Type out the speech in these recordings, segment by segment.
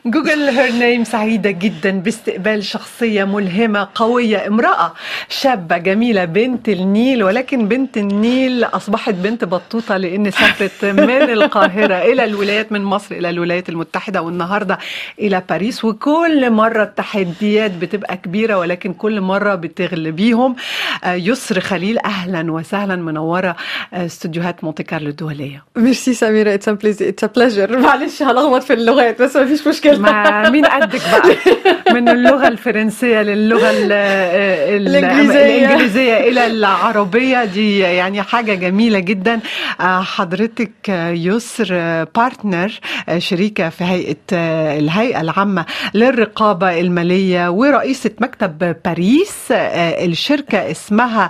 جوجل هير نيم سعيدة جدا باستقبال شخصية ملهمة قوية امرأة شابة جميلة بنت النيل ولكن بنت النيل أصبحت بنت بطوطة لأن سافرت من القاهرة إلى الولايات من مصر إلى الولايات المتحدة والنهاردة إلى باريس وكل مرة التحديات بتبقى كبيرة ولكن كل مرة بتغلبيهم يسر خليل أهلا وسهلا منورة استوديوهات مونتي كارلو الدولية ميرسي سميرة اتس اتس بليجر معلش هلخبط في اللغات بس ما فيش مشكلة ما مين قدك بقى من اللغة الفرنسية للغة ال ال الإنجليزية. الإنجليزية إلى العربية دي يعني حاجة جميلة جدا آه، حضرتك آه، يسر آه، بارتنر آه، شريكة في هيئة آه، الهيئة العامة للرقابة المالية ورئيسة مكتب باريس آه، الشركة اسمها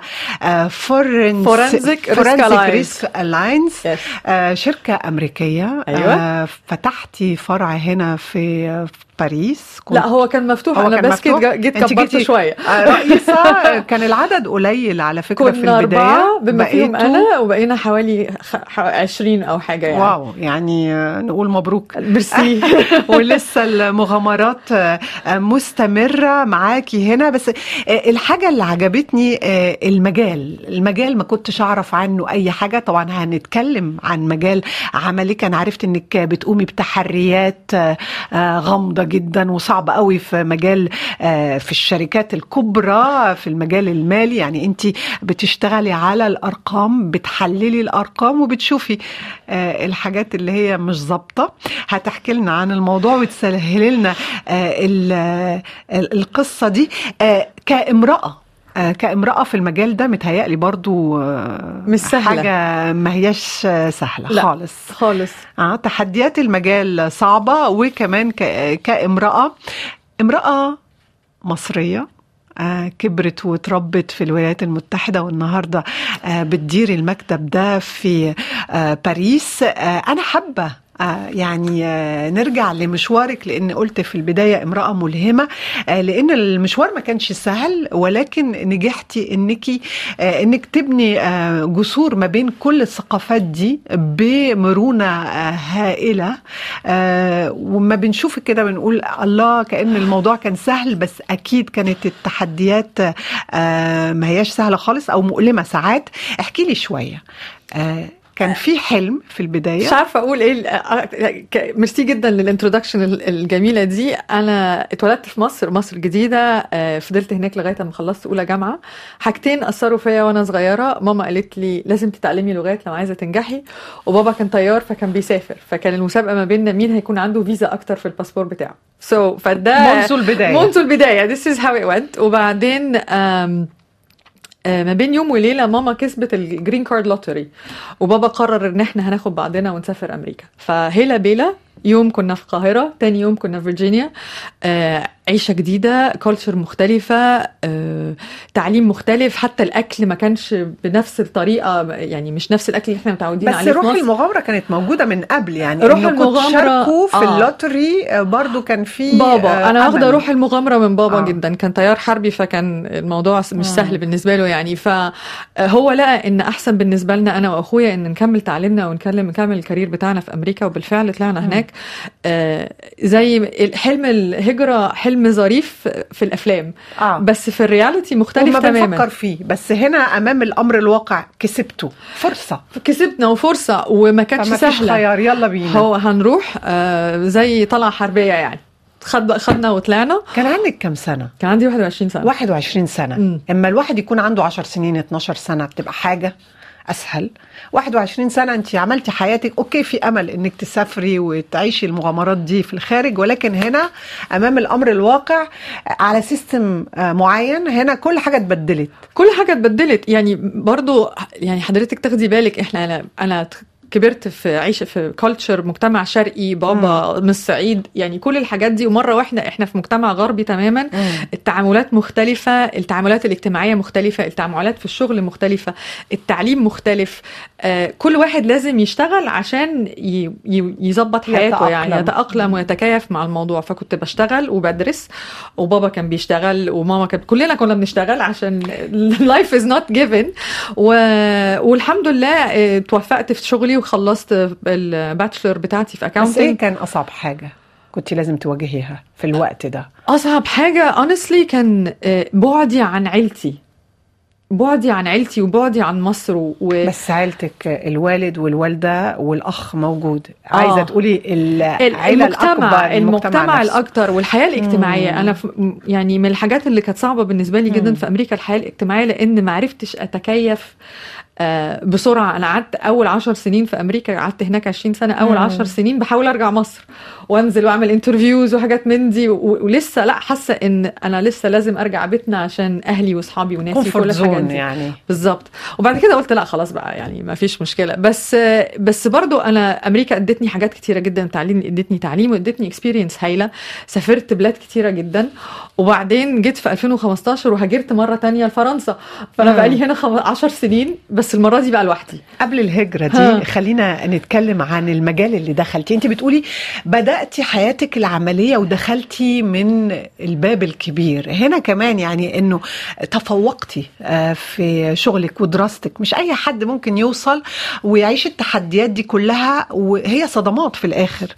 فورنس Forensic Risk Alliance. ريسك الاينس Yes. آه، شركة أمريكية أيوة. آه، فتحتي فرع هنا في في باريس كنت- لا هو كان مفتوح هو انا كان بس جيت مفتوح؟ جيت أنت كبرته جيتي- شوية آه، رئيسة كان العدد قليل على فكرة في كنا البداية أربعة بما فيهم بقيتوا- أنا وبقينا حوالي خ- ح- 20 أو حاجة يعني واو يعني آه، نقول مبروك ميرسي ولسه المغامرات آه، آه، مستمرة معاكي هنا بس آه، الحاجة اللي عجبتني آه، المجال المجال ما كنتش أعرف عنه أي حاجة طبعا هنتكلم عن مجال عملك أنا عرفت أنك بتقومي بتحريات آه، آه، غامضة جدا وصعبة قوي في مجال آه، في الشركات الكبرى في المجال المالي يعني أنت بتشتغلي على الأرقام بتحللي الأرقام وبتشوفي آه، الحاجات اللي هي مش ظابطة هتحكي لنا عن الموضوع وتسهلي لنا آه، ال- آه، القصة دي آه، كامرأة آه، كامرأة في المجال ده متهيألي برضو آه، مش سهلة. حاجة ما هياش آه، سهلة لا. خالص خالص آه تحديات المجال صعبة وكمان ك- كامرأة امرأة مصرية آه كبرت وتربت في الولايات المتحدة والنهاردة آه بتدير المكتب ده في آه باريس آه أنا حابة آه يعني آه نرجع لمشوارك لان قلت في البدايه امراه ملهمه آه لان المشوار ما كانش سهل ولكن نجحتي انك آه انك تبني آه جسور ما بين كل الثقافات دي بمرونه آه هائله آه وما بنشوفك كده بنقول الله كان الموضوع كان سهل بس اكيد كانت التحديات آه ما هياش سهله خالص او مؤلمه ساعات احكي لي شويه آه كان في حلم في البدايه مش عارفه اقول ايه ال- آه، ك- ميرسي جدا للانترودكشن ال- الجميله دي انا اتولدت في مصر مصر الجديده آه، فضلت هناك لغايه ما خلصت اولى جامعه حاجتين اثروا فيا وانا صغيره ماما قالت لي لازم تتعلمي لغات لو عايزه تنجحي وبابا كان طيار فكان بيسافر فكان المسابقه ما بيننا مين هيكون عنده فيزا اكتر في الباسبور بتاعه سو so, فده منذ البدايه منذ البدايه this is how it went وبعدين um, آه، ما بين يوم وليله ماما كسبت الجرين كارد لوتري وبابا قرر ان احنا هناخد بعضنا ونسافر امريكا فهيلا بيلا يوم كنا في القاهره تاني يوم كنا في فيرجينيا آه، عيشه جديده كولتشر مختلفه آه، تعليم مختلف حتى الاكل ما كانش بنفس الطريقه يعني مش نفس الاكل اللي احنا متعودين بس عليه في روح مصر المغامره كانت موجوده من قبل يعني روح إنه كنتوا المغامرة- شاركوا في آه. اللوتري آه، برضو كان في بابا آه، انا واخده أمل. روح المغامره من بابا آه. آه. جدا كان طيار حربي فكان الموضوع مش آه. سهل بالنسبه له يعني فهو لقى ان احسن بالنسبه لنا انا واخويا ان نكمل تعليمنا ونكمل نكمل الكارير بتاعنا في امريكا وبالفعل طلعنا مم. هناك آه زي حلم الهجره حلم ظريف في الافلام اه بس في الرياليتي مختلف وما تماما بنفكر فيه بس هنا امام الامر الواقع كسبته فرصه كسبنا وفرصه وما كانتش فما فيش سهله خيار يلا بينا هو هنروح آه زي طلعه حربيه يعني خد خدنا وطلعنا كان عندك كم سنه كان عندي 21 سنه 21 سنه مم. اما الواحد يكون عنده 10 سنين 12 سنه بتبقى حاجه اسهل 21 سنه انت عملتي حياتك اوكي في امل انك تسافري وتعيشي المغامرات دي في الخارج ولكن هنا امام الامر الواقع على سيستم آه، معين هنا كل حاجه اتبدلت كل حاجه اتبدلت يعني برضو يعني حضرتك تاخدي بالك احنا انا, أنا كبرت في عيشه في كلتشر مجتمع شرقي بابا من الصعيد يعني كل الحاجات دي ومره واحده احنا في مجتمع غربي تماما التعاملات مختلفة التعاملات الاجتماعية مختلفة التعاملات في الشغل مختلفة التعليم مختلف آه، كل واحد لازم يشتغل عشان ي- ي- يظبط حياته يعني يتأقلم. يتأقلم ويتكيف مع الموضوع فكنت بشتغل وبدرس وبابا كان بيشتغل وماما كانت كلنا كنا بنشتغل عشان life is not given و... والحمد لله آه، توفقت في شغلي وخلصت الباتشلر بتاعتي في بس ايه اكاونتنج كان اصعب حاجه كنت لازم تواجهيها في الوقت ده اصعب حاجه honestly كان آه، بعدي عن عيلتي بعدي عن عيلتي وبعدي عن مصر و... بس عيلتك الوالد والوالده والاخ موجود آه. عايزه تقولي العيله المجتمع الاكبر المجتمع نفسه. الاكتر والحياه الاجتماعيه مم. انا ف... يعني من الحاجات اللي كانت صعبه بالنسبه لي جدا مم. في امريكا الحياه الاجتماعيه لان ما عرفتش اتكيف آه، بسرعه انا قعدت اول عشر سنين في امريكا قعدت هناك 20 سنه اول مم. عشر سنين بحاول ارجع مصر وانزل واعمل انترفيوز وحاجات من دي و... ولسه لا حاسه ان انا لسه لازم ارجع بيتنا عشان اهلي واصحابي وناسي كومفورت كل الحاجات زون دي يعني بالظبط وبعد كده قلت لا خلاص بقى يعني ما فيش مشكله بس بس برضو انا امريكا ادتني حاجات كتيره جدا تعليم ادتني تعليم وادتني اكسبيرينس هايله سافرت بلاد كتيره جدا وبعدين جيت في 2015 وهاجرت مره تانية لفرنسا فانا مم. بقى لي هنا 10 سنين بس المره دي بقى لوحدي قبل الهجرة ها. دي خلينا نتكلم عن المجال اللي دخلتي انت بتقولي بدأتي حياتك العملية ودخلتي من الباب الكبير هنا كمان يعني انه تفوقتي آه، في شغلك ودراستك مش اي حد ممكن يوصل ويعيش التحديات دي كلها وهي صدمات في الاخر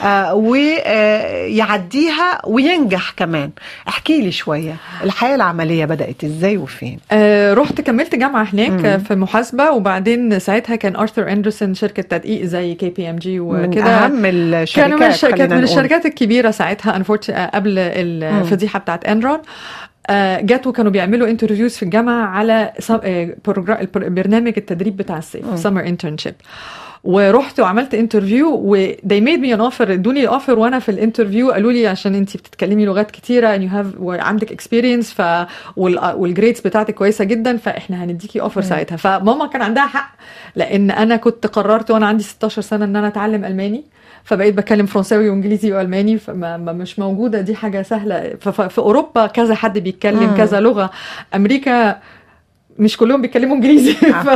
ويعديها وينجح كمان احكي لي شوية الحياة العملية بدأت ازاي وفين آه رحت كملت جامعه هناك مم. آه، في محاسبه وبعدين ساعتها كان ارثر اندرسون شركه تدقيق زي كي بي ام جي من وكده اهم الشركات كانوا من الشركات خلينا من نقول. الشركات الكبيره ساعتها unfortunately- آه، قبل الفضيحه بتاعت انرون آه، جت وكانوا بيعملوا انترفيوز في الجامعه على سم- آه، بروجرا- البر- برنامج التدريب بتاع الصيف مم. سمر انترنشيب ورحت وعملت انترفيو و they made me an offer ادوني اوفر وانا في الانترفيو قالوا لي عشان انت بتتكلمي لغات كتيره and you have وعندك اكسبيرينس ف والجريدز بتاعتك كويسه جدا فاحنا هنديكي اوفر مم. ساعتها فماما كان عندها حق لان انا كنت قررت وانا عندي 16 سنه ان انا اتعلم الماني فبقيت بتكلم فرنساوي وانجليزي والماني فما ما مش موجوده دي حاجه سهله ففي اوروبا كذا حد بيتكلم مم. كذا لغه امريكا مش كلهم بيتكلموا انجليزي ف...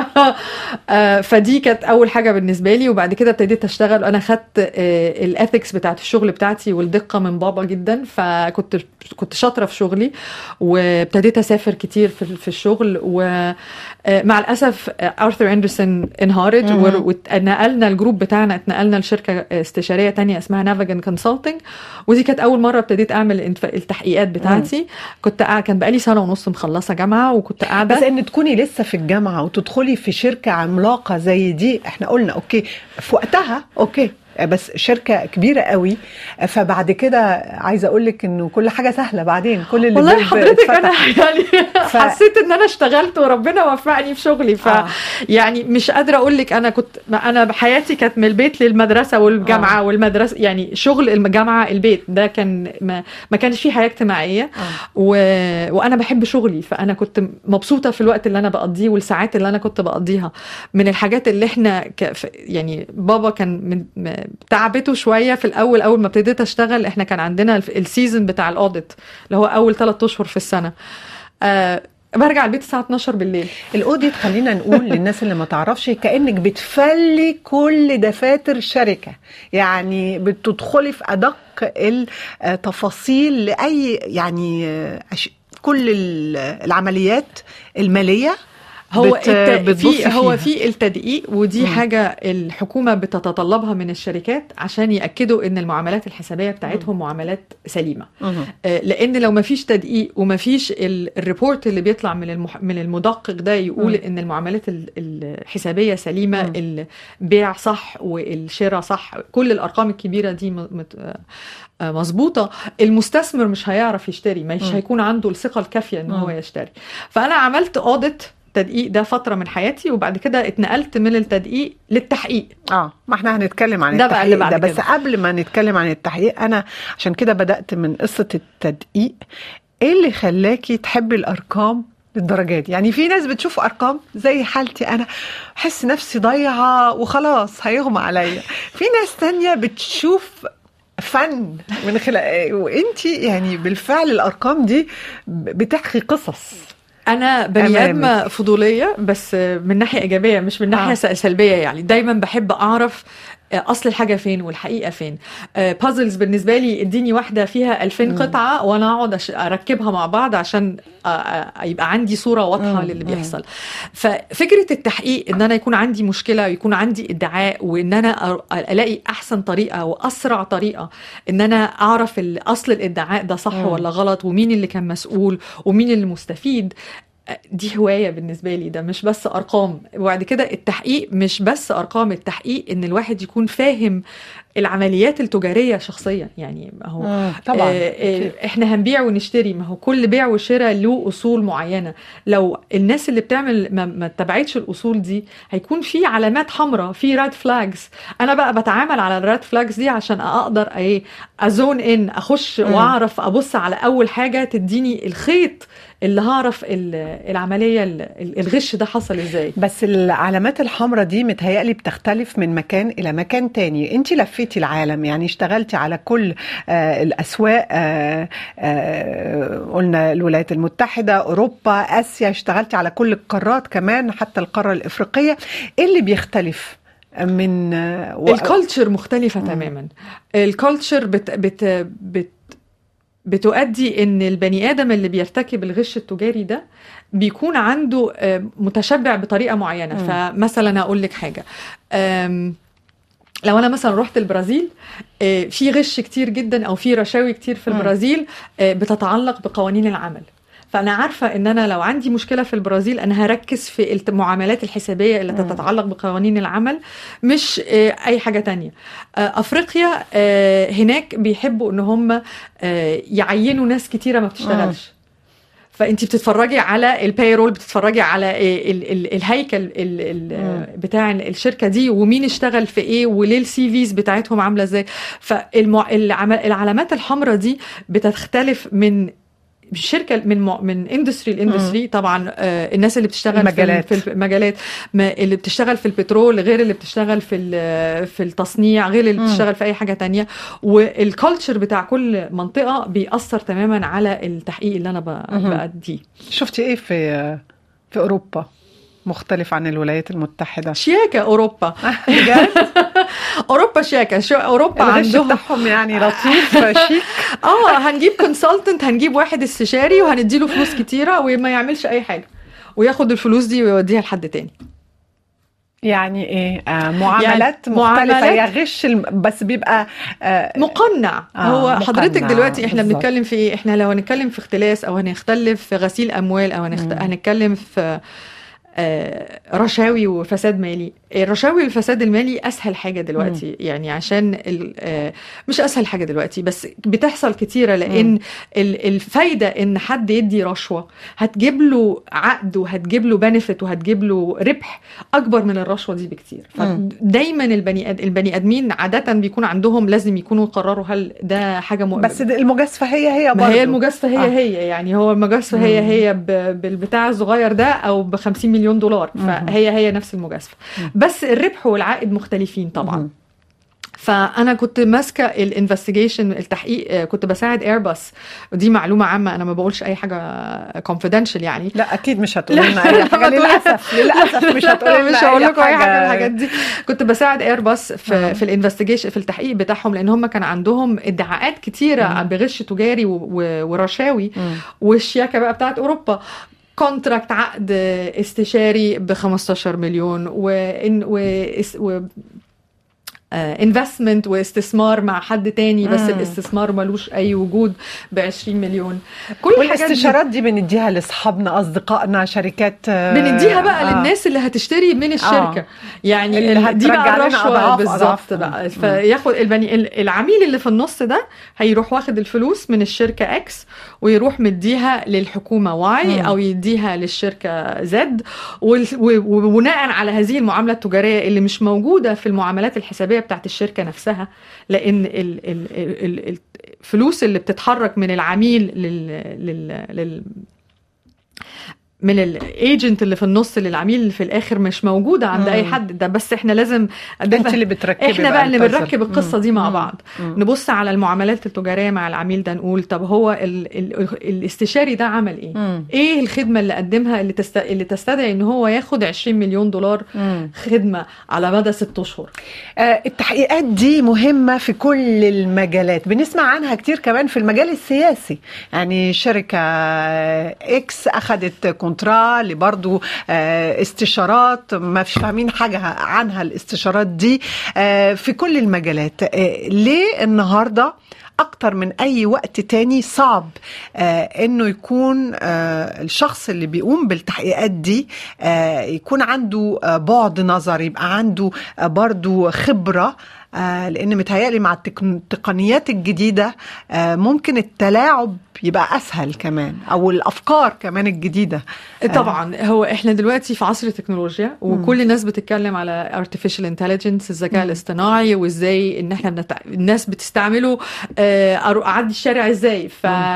آه، فدي كانت اول حاجه بالنسبه لي وبعد كده ابتديت اشتغل انا خدت الاثكس بتاعت الشغل بتاعتي والدقه من بابا جدا فكنت كنت شاطره في شغلي وابتديت اسافر كتير في في الشغل ومع الاسف آه، ارثر اندرسون انهارت مم. ور- واتنقلنا الجروب بتاعنا اتنقلنا لشركه استشاريه تانية اسمها نافجن كونسلتنج ودي كانت اول مره ابتديت اعمل الانف- التحقيقات بتاعتي كنت قاعد كان بقالي سنه ونص مخلصه جامعه وكنت قاعده بس ان تكوني لسه في الجامعه وتدخلي في شركه عملاقه زي دي احنا قلنا اوكي في وقتها اوكي بس شركه كبيره قوي فبعد كده عايزه اقول لك انه كل حاجه سهله بعدين كل اللي والله باب حضرتك انا اتفتح. يعني ف- حسيت ان انا اشتغلت وربنا وفقني في شغلي ف آه. يعني مش قادره اقول لك انا كنت ما انا حياتي كانت من البيت للمدرسه والجامعه آه. والمدرسه يعني شغل الجامعه البيت ده كان ما, ما كانش فيه حياه اجتماعيه آه. و... وانا بحب شغلي فانا كنت مبسوطه في الوقت اللي انا بقضيه والساعات اللي انا كنت بقضيها من الحاجات اللي احنا ك... ف- يعني بابا كان من م- تعبته شويه في الاول اول ما ابتديت اشتغل احنا كان عندنا الف- السيزون بتاع الاوديت اللي هو اول ثلاث اشهر في السنه أه برجع البيت الساعه 12 بالليل الاوديت خلينا نقول للناس اللي ما تعرفش كانك بتفلي كل دفاتر الشركه يعني بتدخلي في ادق التفاصيل لاي يعني أش- كل ال- العمليات الماليه هو بت- الت... بتبصي في هو فيها. في التدقيق ودي مم. حاجه الحكومه بتتطلبها من الشركات عشان ياكدوا ان المعاملات الحسابيه بتاعتهم معاملات سليمه مهم. آه، لان لو ما فيش تدقيق وما فيش ال- الريبورت اللي بيطلع من المح... من المدقق ده يقول مم. ان المعاملات ال- الحسابيه سليمه مم. البيع صح والشراء صح كل الارقام الكبيره دي م- مت- آه، آه، مظبوطه المستثمر مش هيعرف يشتري مش مم. هيكون عنده الثقه الكافيه ان هو مم. يشتري فانا عملت اوديت تدقيق ده فتره من حياتي وبعد كده اتنقلت من التدقيق للتحقيق اه ما احنا هنتكلم عن ده بقى اللي التحقيق بعد ده بس كده. قبل ما نتكلم عن التحقيق انا عشان كده بدات من قصه التدقيق ايه اللي خلاكي تحبي الارقام للدرجه دي يعني في ناس بتشوف ارقام زي حالتي انا احس نفسي ضايعه وخلاص هيغمى عليا في ناس تانية بتشوف فن من خلال وانت يعني بالفعل الارقام دي بتحكي قصص انا بني أمامك. ادمه فضوليه بس من ناحيه ايجابيه مش من ناحيه آه. آه. سلبيه يعني دايما بحب اعرف اصل الحاجه فين والحقيقه فين بازلز بالنسبه لي اديني واحده فيها 2000 مم. قطعه وانا اقعد أش- اركبها مع بعض عشان آه، آه، يبقى عندي صوره واضحه مم. للي مم. بيحصل ففكره التحقيق ان انا يكون عندي مشكله ويكون عندي ادعاء وان انا أر- الاقي احسن طريقه واسرع طريقه ان انا اعرف ال- اصل الادعاء ده صح مم. ولا غلط ومين اللي كان مسؤول ومين اللي مستفيد دي هواية بالنسبة لي ده مش بس أرقام وبعد كده التحقيق مش بس أرقام التحقيق إن الواحد يكون فاهم العمليات التجارية شخصيا يعني ما هو مم، طبعا آه، آه، احنا هنبيع ونشتري ما هو كل بيع وشراء له اصول معينه لو الناس اللي بتعمل ما, ما اتبعتش الاصول دي هيكون في علامات حمراء في ريد فلاجز انا بقى بتعامل على الريد فلاجز دي عشان اقدر ايه ازون ان اخش مم. واعرف ابص على اول حاجه تديني الخيط اللي هعرف ال- العمليه ال- الغش ده حصل ازاي بس العلامات الحمراء دي متهيألي بتختلف من مكان إلى مكان تاني انت لفيتي العالم يعني اشتغلتي على كل آه الأسواق آه آه قلنا الولايات المتحدة أوروبا آسيا اشتغلتي على كل القارات كمان حتى القارة الإفريقية ايه اللي بيختلف من آه و- الكالتشر مختلفة مم. تماما الكالتشر بت بت بت بتؤدي ان البني ادم اللي بيرتكب الغش التجاري ده بيكون عنده آه، متشبع بطريقه معينه مم. فمثلا اقول لك حاجه آم، لو انا مثلا رحت البرازيل آه، في غش كتير جدا او في رشاوي كتير في مم. البرازيل آه، بتتعلق بقوانين العمل فانا عارفه ان انا لو عندي مشكله في البرازيل انا هركز في المعاملات الحسابيه اللي مم. تتعلق بقوانين العمل مش آه، اي حاجه تانية آه، افريقيا آه، هناك بيحبوا ان هم آه، يعينوا ناس كتيره ما بتشتغلش فانت بتتفرجي على البايرول بتتفرجي على ال ال الهيكل ال ال مم. بتاع الشركه دي ومين اشتغل في ايه وليه السي فيز بتاعتهم عامله ازاي فالعلامات الحمراء دي بتختلف من شركه من مع- من اندستري لاندستري طبعا آه، الناس اللي بتشتغل المجالات. في ال- في المجالات ما اللي بتشتغل في البترول غير اللي بتشتغل في ال- في التصنيع غير اللي مم. بتشتغل في اي حاجه تانية والكالتشر بتاع كل منطقه بيأثر تماما على التحقيق اللي انا ب- مهم. بأديه شفتي ايه في في أوروبا مختلف عن الولايات المتحدة شياكه اوروبا بجد اوروبا شياكه شو اوروبا الغش عندهم بتاعهم يعني لطيف شيك اه هنجيب كونسلتنت هنجيب واحد استشاري وهنديله فلوس كتيره وما يعملش اي حاجه وياخد الفلوس دي ويوديها لحد تاني يعني ايه آه معاملات يعني مختلفة معاملات- هي غش الم- بس بيبقى آه مقنع آه، هو مقنع، حضرتك دلوقتي احنا بالظبط. بنتكلم في ايه احنا لو هنتكلم في اختلاس او هنختلف في غسيل اموال او هنخت... مم. هنتكلم في آه، رشاوي وفساد مالي الرشاوي والفساد المالي اسهل حاجه دلوقتي يعني عشان ال- آه، مش اسهل حاجه دلوقتي بس بتحصل كتيره لان مم. ال- الفايده ان حد يدي رشوه هتجيب له عقد وهتجيب له بنفيت وهتجيب له ربح اكبر من الرشوه دي بكتير مم. فدايما البني آد- البني ادمين عاده بيكون عندهم لازم يكونوا قرروا هل ده حاجه م... بس ده- المجازفة هي هي ما برضه هي المجازفه هي آه. آه. هي يعني هو المجازفه هي مم. هي ب- بالبتاع الصغير ده او ب 50 مليون دولار مم. فهي هي نفس المجازفه مم. بس الربح والعائد مختلفين طبعا مهم. فانا كنت ماسكه الانفستيجيشن التحقيق آه، كنت بساعد ايرباص ودي معلومه عامه انا ما بقولش اي حاجه كونفيدنشال يعني لا اكيد مش هتقولي لا، لنا اي ما حاجه تقولي- للاسف للاسف مش هتقولي لنا مش هقول لكم اي حاجه من الحاجات دي كنت بساعد ايرباص في آه. في الانفستيجيشن في التحقيق بتاعهم لان هم كان عندهم ادعاءات كتيره مم. بغش تجاري و- و- ورشاوي مم. والشياكه بقى بتاعت اوروبا كونتراكت عقد استشاري ب 15 مليون وإن و, و انفستمنت واستثمار مع حد تاني بس مم. الاستثمار ملوش اي وجود ب 20 مليون كل الحاجات دي والاستشارات دي بنديها لاصحابنا اصدقائنا شركات آه، بنديها بقى آه. للناس اللي هتشتري من الشركه آه. يعني اللي ال- دي هترجع بقى لنا الرشوه أضعاف- بالظبط أضعاف. بقى مم. فياخد البني ال- العميل اللي في النص ده هيروح واخد الفلوس من الشركه اكس ويروح مديها للحكومه واي مم. او يديها للشركه زد وبناء على هذه المعامله التجاريه اللي مش موجوده في المعاملات الحسابيه بتاعت الشركه نفسها لان ال- ال- ال- ال- الفلوس اللي بتتحرك من العميل لل, لل, لل من الايجنت اللي في النص اللي العميل اللي في الاخر مش موجوده عند مم. اي حد ده بس احنا لازم انت اللي بتركبي احنا بقى اللي البازل. بنركب القصه دي مع مم. بعض مم. نبص على المعاملات التجاريه مع العميل ده نقول طب هو ال ال الاستشاري ده عمل ايه مم. ايه الخدمه اللي قدمها اللي تست... اللي تستدعي ان هو ياخد 20 مليون دولار مم. خدمه على مدى ست اشهر آه، التحقيقات دي مهمة في كل المجالات بنسمع عنها كتير كمان في المجال السياسي يعني شركة اكس أخدت كونترا اللي برضو آه، استشارات ما فيش فاهمين حاجة عنها الاستشارات دي آه، في كل المجالات آه، ليه النهاردة أكتر من أي وقت تاني صعب آه إنه يكون آه الشخص اللي بيقوم بالتحقيقات دي آه يكون عنده آه بعد نظر يبقى عنده آه برضو خبرة آه لأن متهيألي مع التكن- التقنيات الجديدة آه ممكن التلاعب يبقى أسهل كمان أو الأفكار كمان الجديدة طبعا هو احنا دلوقتي في عصر التكنولوجيا وكل الناس بتتكلم على artificial intelligence الذكاء الاصطناعي وازاي ان احنا بنتع... الناس بتستعمله آه، أرو- اعدي الشارع ازاي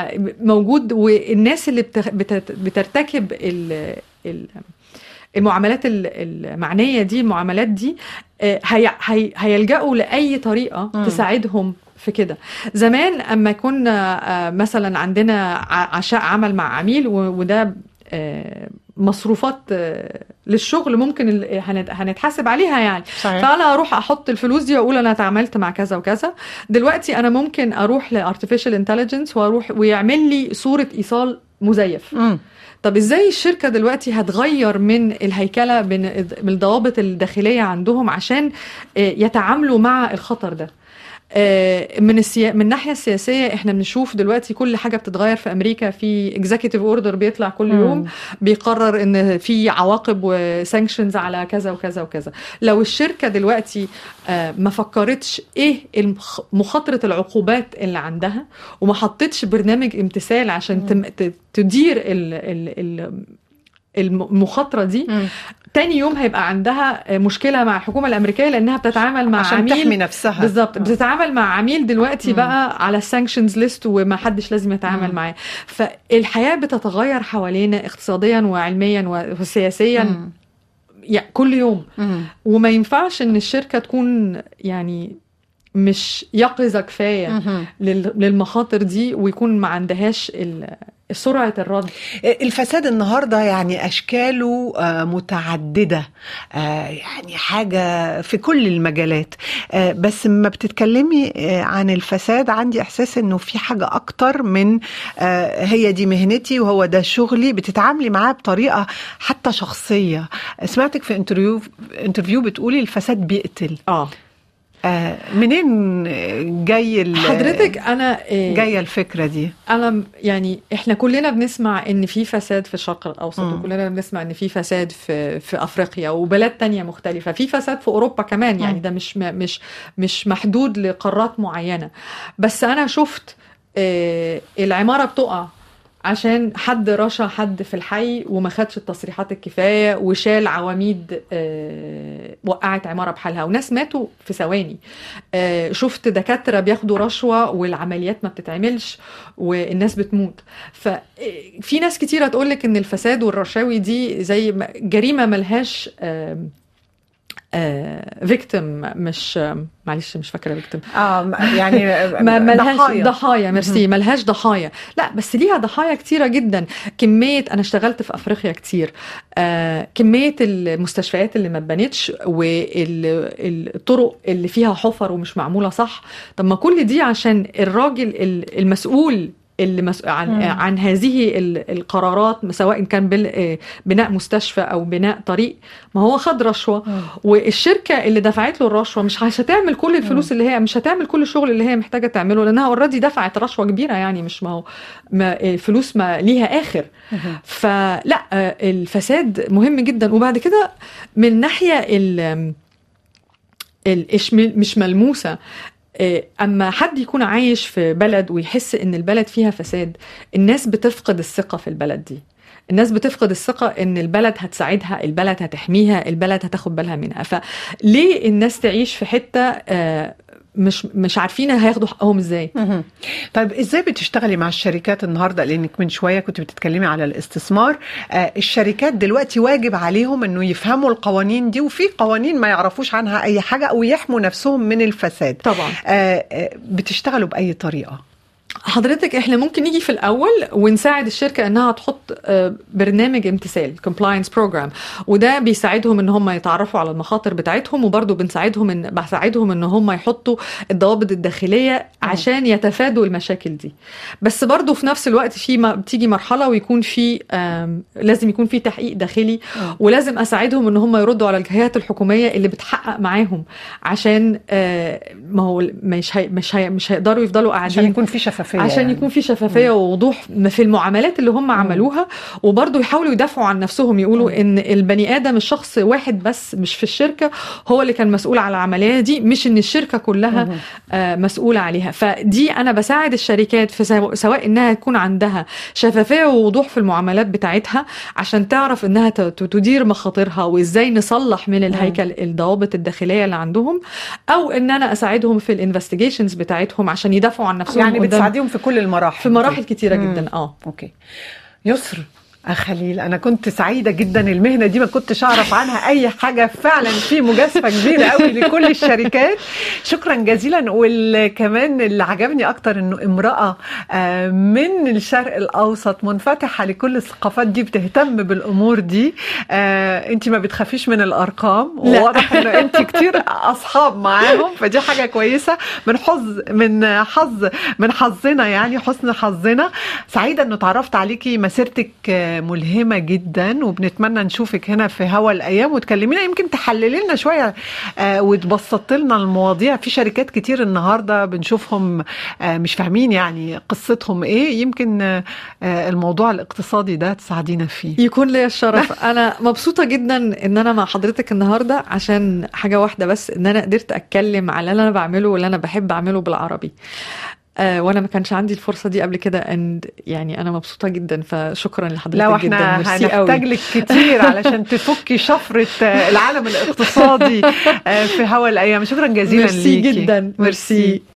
فموجود والناس اللي بت... بت... بترتكب ال... ال... المعاملات ال- المعنيه دي المعاملات دي آه، هي... هي... هيلجأوا لاي طريقه مم. تساعدهم في كده زمان اما كنا آه، مثلا عندنا ع- عشاء عمل مع عميل و- وده آه، مصروفات آه، للشغل ممكن ال- هنت- هنتحاسب عليها يعني صحيح. فانا اروح احط الفلوس دي واقول انا اتعاملت مع كذا وكذا دلوقتي انا ممكن اروح لارتفيشال انتليجنس واروح ويعمل لي صوره ايصال مزيف مم. طب ازاي الشركه دلوقتي هتغير من الهيكله من من الضوابط الداخليه عندهم عشان آه، يتعاملوا مع الخطر ده آه، من السيا... من الناحيه السياسيه احنا بنشوف دلوقتي كل حاجه بتتغير في امريكا في اكزيكتيف اوردر بيطلع كل مم. يوم بيقرر ان في عواقب وسانكشنز على كذا وكذا وكذا لو الشركه دلوقتي آه، ما فكرتش ايه المخ- مخاطره العقوبات اللي عندها وما حطتش برنامج امتثال عشان تم... ت- تدير ال... ال... ال... المخاطره دي مم. تاني يوم هيبقى عندها مشكله مع الحكومه الامريكيه لانها بتتعامل مع عشان عميل تحمي نفسها بالظبط بتتعامل مع عميل دلوقتي مم. بقى على السانكشنز ليست وما حدش لازم يتعامل مم. معاه فالحياه بتتغير حوالينا اقتصاديا وعلميا وسياسيا مم. يعني كل يوم مم. وما ينفعش ان الشركه تكون يعني مش يقظه كفايه مم. لل- للمخاطر دي ويكون ما عندهاش ال- سرعه الرد الفساد النهارده يعني اشكاله آه، متعدده آه، يعني حاجه في كل المجالات آه، بس لما بتتكلمي آه، عن الفساد عندي احساس انه في حاجه اكتر من آه، هي دي مهنتي وهو ده شغلي بتتعاملي معاه بطريقه حتى شخصيه سمعتك في انترفيو انترفيو بتقولي الفساد بيقتل اه آه، منين جاي ال- حضرتك انا آه، جايه الفكره دي انا م- يعني احنا كلنا بنسمع ان في فساد في الشرق الاوسط مم. وكلنا بنسمع ان في فساد في في افريقيا وبلاد تانية مختلفه في فساد في اوروبا كمان يعني مم. ده مش م- مش مش محدود لقارات معينه بس انا شفت آه، العماره بتقع عشان حد رشا حد في الحي وما خدش التصريحات الكفايه وشال عواميد آه، وقعت عماره بحالها وناس ماتوا في ثواني آه، شفت دكاتره بياخدوا رشوه والعمليات ما بتتعملش والناس بتموت ففي ناس كتيره تقول لك ان الفساد والرشاوي دي زي ما- جريمه ملهاش فيكتم مش آم، معلش مش فاكره فيكتم اه يعني ما ملهاش ضحايا. ضحايا ميرسي ملهاش ضحايا لا بس ليها ضحايا كتيره جدا كميه انا اشتغلت في افريقيا كتير آه كميه المستشفيات اللي ما اتبنتش والطرق اللي فيها حفر ومش معموله صح طب ما كل دي عشان الراجل ال- المسؤول اللي مسؤول عن مم. عن هذه ال- القرارات سواء كان بال- آه، بناء مستشفى او بناء طريق ما هو خد رشوه مم. والشركه اللي دفعت له الرشوه مش مش هتعمل كل الفلوس اللي هي مش هتعمل كل الشغل اللي هي محتاجه تعمله لانها اوريدي دفعت رشوه كبيره يعني مش ما هو ما الفلوس ما ليها اخر مهم. فلا آه، الفساد مهم جدا وبعد كده من ناحيه ال الإش- مش ملموسه آه، اما حد يكون عايش في بلد ويحس ان البلد فيها فساد الناس بتفقد الثقه في البلد دي الناس بتفقد الثقة ان البلد هتساعدها البلد هتحميها البلد هتاخد بالها منها فليه الناس تعيش في حتة آه، مش مش عارفين هياخدوا حقهم ازاي مهم. طيب ازاي بتشتغلي مع الشركات النهارده لانك من شويه كنت بتتكلمي على الاستثمار آه الشركات دلوقتي واجب عليهم انه يفهموا القوانين دي وفي قوانين ما يعرفوش عنها اي حاجه او يحموا نفسهم من الفساد طبعا آه آه بتشتغلوا باي طريقه حضرتك احنا ممكن نيجي في الاول ونساعد الشركه انها تحط آه، برنامج امتثال compliance program وده بيساعدهم ان هم يتعرفوا على المخاطر بتاعتهم وبرضه بنساعدهم ان بساعدهم ان هم يحطوا الضوابط الداخليه عشان يتفادوا المشاكل دي بس برضه في نفس الوقت في ما بتيجي مرحله ويكون في آم، لازم يكون في تحقيق داخلي ولازم اساعدهم ان هم يردوا على الجهات الحكوميه اللي بتحقق معاهم عشان آه، ما هو مش هي مش هي مش هيقدروا يفضلوا عشان قاعدين يكون في شفافيه عشان يعني. يكون في شفافيه ووضوح في المعاملات اللي هم عملوها وبرضه يحاولوا يدافعوا عن نفسهم يقولوا ان البني ادم الشخص واحد بس مش في الشركه هو اللي كان مسؤول على العمليه دي مش ان الشركه كلها مهم. آه، مسؤوله عليها فدي انا بساعد الشركات في سو- سواء انها يكون عندها شفافيه ووضوح في المعاملات بتاعتها عشان تعرف انها ت- ت- تدير مخاطرها وازاي نصلح من الهيكل الضوابط الداخليه اللي عندهم او ان انا اساعدهم في الانفستيجيشنز بتاعتهم عشان يدافعوا عن نفسهم يعني قدام بتساعديهم في كل المراحل في مراحل كتيره مم. جدا اه اوكي يسر أخ خليل انا كنت سعيده جدا المهنه دي ما كنتش اعرف عنها اي حاجه فعلا في مجازفه كبيره قوي لكل الشركات شكرا جزيلا وكمان اللي عجبني اكتر انه امراه آه، من الشرق الاوسط منفتحه لكل الثقافات دي بتهتم بالامور دي انت ما بتخافيش من الارقام لا. وواضح انه انت كتير اصحاب معاهم فدي حاجه كويسه من حظ من حظ من حظنا يعني حسن حظنا سعيده انه تعرفت عليكي مسيرتك آه، ملهمه جدا وبنتمنى نشوفك هنا في هوا الايام وتكلمينا يمكن تحللي لنا شويه آه، وتبسط لنا المواضيع في شركات كتير النهارده بنشوفهم آه، مش فاهمين يعني قصتهم ايه يمكن آه، آه، الموضوع الاقتصادي ده تساعدينا فيه يكون لي الشرف انا مبسوطه جدا ان انا مع حضرتك النهارده عشان حاجه واحده بس ان انا قدرت اتكلم على اللي انا بعمله واللي انا بحب اعمله بالعربي آه وانا ما كانش عندي الفرصه دي قبل كده and يعني انا مبسوطه جدا فشكرا لحضرتك لو جدا احنا ميرسي هنحتاج قوي لك كتير علشان تفكي شفرة آه، العالم الاقتصادي آه، في هوا الايام شكرا جزيلا ميرسي ليكي جدا ميرسي